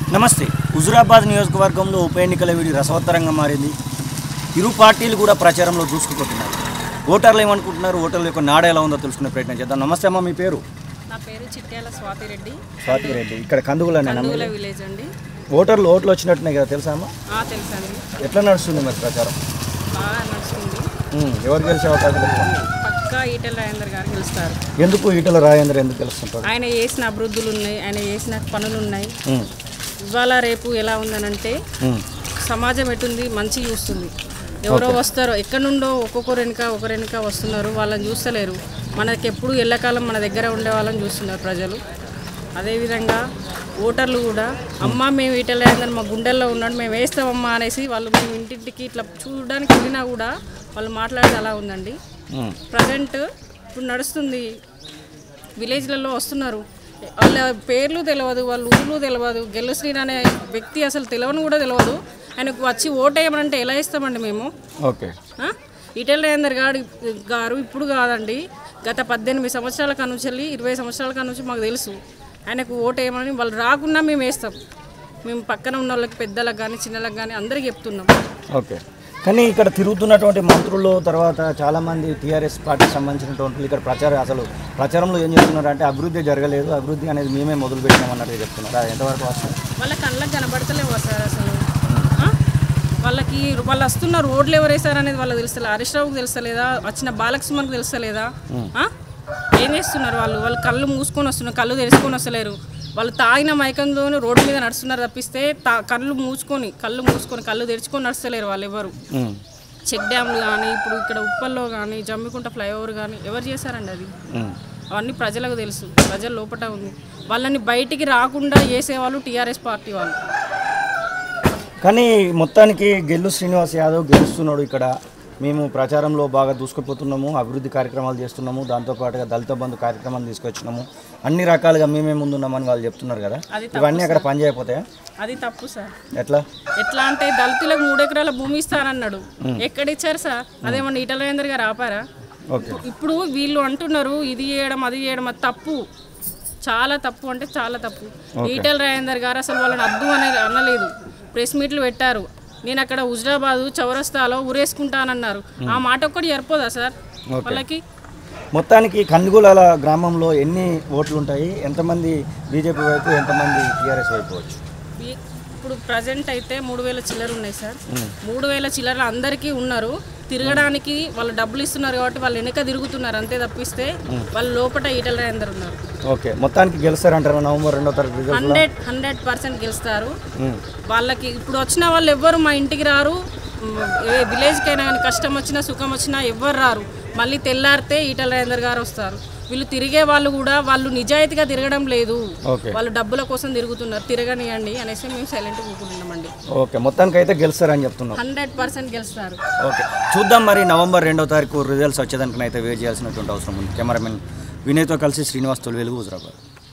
నమస్తే హుజురాబాద్ నియోజకవర్గంలో ఉప ఎన్నికల వీడి రసవత్తరంగా మారింది ఇరు పార్టీలు కూడా ప్రచారంలో దూసుకుపోతున్నారు ఓటర్లు ఏమనుకుంటున్నారు ఓటర్ల యొక్క నాడ ఎలా ఉందో తెలుసుకునే ప్రయత్నం చేద్దాం నమస్తే అమ్మ మీ పేరు నా పేరు చిట్యాల స్వాతి రెడ్డి స్వాతి రెడ్డి ఇక్కడ కందుగులనే కందుగుల విలేజ్ అండి ఓటర్లు ఓట్లు వచ్చినట్టున్నాయి కదా తెలుసా అమ్మ ఆ, తెలుసండి ఎట్లా నడుస్తుంది మరి ప్రచారం బాగా నడుస్తుంది ఉమ్, ఎవరు గెలిచే అవకాశం ఎక్కువ? పక్కా ఈటెల రాజేందర్ గారు గెలుస్తారు ఎందుకు ఈటల రాజేంద్ర ఎందుకు గెలుస్తుంటారు ఆయన చేసిన అభివృద్ధులు ఉన్నాయి ఆయన చేసిన పనులు ఉన్నాయి ఉమ్, ఇవాళ రేపు ఎలా ఉందనంటే ఉమ్, సమాజం ఎటుంది మంచి చూస్తుంది ఎవరో వస్తారో ఎక్కడి నుండో ఒక్కొక్కరు వెనుక ఒకరు వెనుక వస్తున్నారు వాళ్ళని చూస్తలేరు మనకి ఎప్పుడు ఎల్లకాలం మన దగ్గర ఉండే వాళ్ళని చూస్తున్నారు ప్రజలు అదేవిధంగా ఓటర్లు కూడా అమ్మ మేము ఈటెల రాజేందర్ మా గుండెల్లో ఉన్నాడు మేము వేస్తామమ్మా అనేసి వాళ్ళు మేము ఇంటింటికి ఇట్లా చూడడానికి వెళ్ళినా కూడా వాళ్ళు మాట్లాడేది అలా ఉందండి ఉమ్, ప్రజెంట్ ఇప్పుడు నడుస్తుంది విలేజ్లలో వస్తున్నారు వాళ్ళ పేర్లు తెలియదు వాళ్ళ ఊళ్ళు తెలియదు గెలుశ్రీన్ అనే వ్యక్తి అసలు తెలియని కూడా తెలియదు ఆయనకు వచ్చి ఓటేయమనంటే ఎలా ఇస్తామండి మేము ఓకే ఆ? ఈటెల రాజేందర్ గారు గారు ఇప్పుడు కాదండి గత పద్దెనిమిది సంవత్సరాల కానుంచి ఇరవై సంవత్సరాల కానుంచి మాకు తెలుసు ఆయనకు ఓటేయమని వాళ్ళు రాకుండా మేము వేస్తాం మేము పక్కన ఉన్న వాళ్ళకి పెద్దలకు కానీ చిన్నలకు కానీ అందరికీ చెప్తున్నాం ఓకే కానీ ఇక్కడ తిరుగుతున్నటువంటి మంత్రులు తర్వాత చాలామంది టీఆర్ఎస్ పార్టీకి సంబంధించినటువంటి వాళ్ళు ఇక్కడ ప్రచారం అసలు ప్రచారంలో ఏం చెప్తున్నారు అంటే అభివృద్ధి జరగలేదు అభివృద్ధి అనేది మేమే మొదలు పెట్టినాం అన్నట్టుగా చెప్తున్నారు అది ఎంతవరకు వస్తుంది వాళ్ళ కళ్ళకి కనబడతలేవు సార్ అసలు ఆ? వాళ్ళకి వాళ్ళు వస్తున్న రోడ్లు ఎవరు వేసారు అనేది వాళ్ళకి తెలుస్తలేదు హరీష్ రావుకి తెలుస్తలేదా వచ్చిన బాలకృష్ణకి తెలుస్తలేదా ఆ? ఏం చేస్తున్నారు వాళ్ళు వాళ్ళు కళ్ళు మూసుకొని వస్తున్నారు కళ్ళు తెరుచుకొని వస్తలేరు వాళ్ళు తాగిన మైకంతో రోడ్డు మీద నడుస్తున్నారు తప్పిస్తే తా కళ్ళు మూసుకొని కళ్ళు మూసుకొని కళ్ళు తెరుచుకొని నడుస్తలేరు వాళ్ళు ఎవరు ఉమ్, చెక్ డ్యామ్లు కానీ ఇప్పుడు ఇక్కడ ఉప్పల్లో కానీ జమ్మికుంట ఫ్లైఓవర్ కానీ ఎవరు చేశారండి అది ఉమ్, అవన్నీ ప్రజలకు తెలుసు ప్రజల లోపట ఉంది వాళ్ళని బయటికి రాకుండా చేసేవాళ్ళు టీఆర్ఎస్ పార్టీ వాళ్ళు కానీ మొత్తానికి గెల్లు శ్రీనివాస్ యాదవ్ గెలుస్తున్నాడు ఇక్కడ మేము ప్రచారంలో బాగా దూసుకుపోతున్నాము అభివృద్ధి కార్యక్రమాలు చేస్తున్నాము దాంతోపాటుగా దళిత బంధు కార్యక్రమాలు తీసుకొచ్చినాము అన్ని రకాలుగా మేమే ముందున్నామని వాళ్ళు చెప్తున్నారు కదా అది ఇవన్నీ అక్కడ పనిచేయకపోతాయా అది తప్పు సార్ ఎట్లా ఎట్లా అంటే దళితులకు మూడు ఎకరాల భూమి ఇస్తానన్నాడు ఎక్కడ ఇచ్చారు సార్ అదేమన్నా ఈటల రాజేందర్ గారు ఆపారా ఓకే ఇప్పుడు వీళ్ళు అంటున్నారు ఇది చేయడం అది చేయడం అది తప్పు చాలా తప్పు అంటే చాలా తప్పు ఈటల రాజేందర్ గారు అసలు వాళ్ళని అద్దు అనే అనలేదు ప్రెస్ మీట్లు పెట్టారు నేను అక్కడ హుజరాబాదు చౌరస్తాలో ఉరేసుకుంటానన్నారు ఆ మాట ఒక్కటి సరిపోదా సార్ వాళ్ళకి మొత్తానికి కందుగులాల గ్రామంలో ఎన్ని ఓట్లు ఉంటాయి ఎంతమంది బీజేపీ వైపు ఎంతమంది టీఆర్ఎస్ వైపు వచ్చు ఈ- ఇప్పుడు ప్రజెంట్ అయితే మూడు వేల చిల్లర ఉన్నాయి సార్ మూడు వేల చిల్లర అందరికీ ఉన్నారు తిరగడానికి వాళ్ళు డబ్బులు ఇస్తున్నారు కాబట్టి వాళ్ళు వెనక తిరుగుతున్నారు అంతే తప్పిస్తే వాళ్ళ లోపల ఈటల రాజేందర్ ఉన్నారు ఓకే మొత్తానికి గెలుస్తారంటారా నవంబర్ రెండో తారీఖు రిజల్ట్ హండ్రెడ్ హండ్రెడ్ పర్సెంట్ గెలుస్తారు వాళ్ళకి ఇప్పుడు వచ్చిన వాళ్ళు ఎవ్వరు మా ఇంటికి రారు మ్, ఏ విలేజ్కి అయినా కానీ కష్టం వచ్చినా సుఖం వచ్చినా ఎవ్వరు రారు మళ్ళీ తెల్లారితే ఈటల రాజేందర్ గారు వస్తారు వీళ్ళు తిరిగే వాళ్ళు కూడా వాళ్ళు నిజాయితీగా తిరగడం లేదు ఓకే వాళ్ళు డబ్బుల కోసం తిరుగుతున్నారు తిరగనియండి అనేసి మేము సైలెంట్ కూకుంటున్నామండి ఓకే మొత్తానికి అయితే గెలుస్తారని చెప్తున్నాం హండ్రెడ్ పర్సెంట్ గెలుస్తారు ఓకే చూద్దాం మరి నవంబర్ రెండో తారీఖు రిజల్ట్స్ వచ్చేదానికైతే వెయిట్ చేయాల్సినటువంటి అవసరం ఉంది కెమెరామెన్ వినయ్తో కలిసి శ్రీనివాస్ తొలి వెలుగు హుజరాబాద్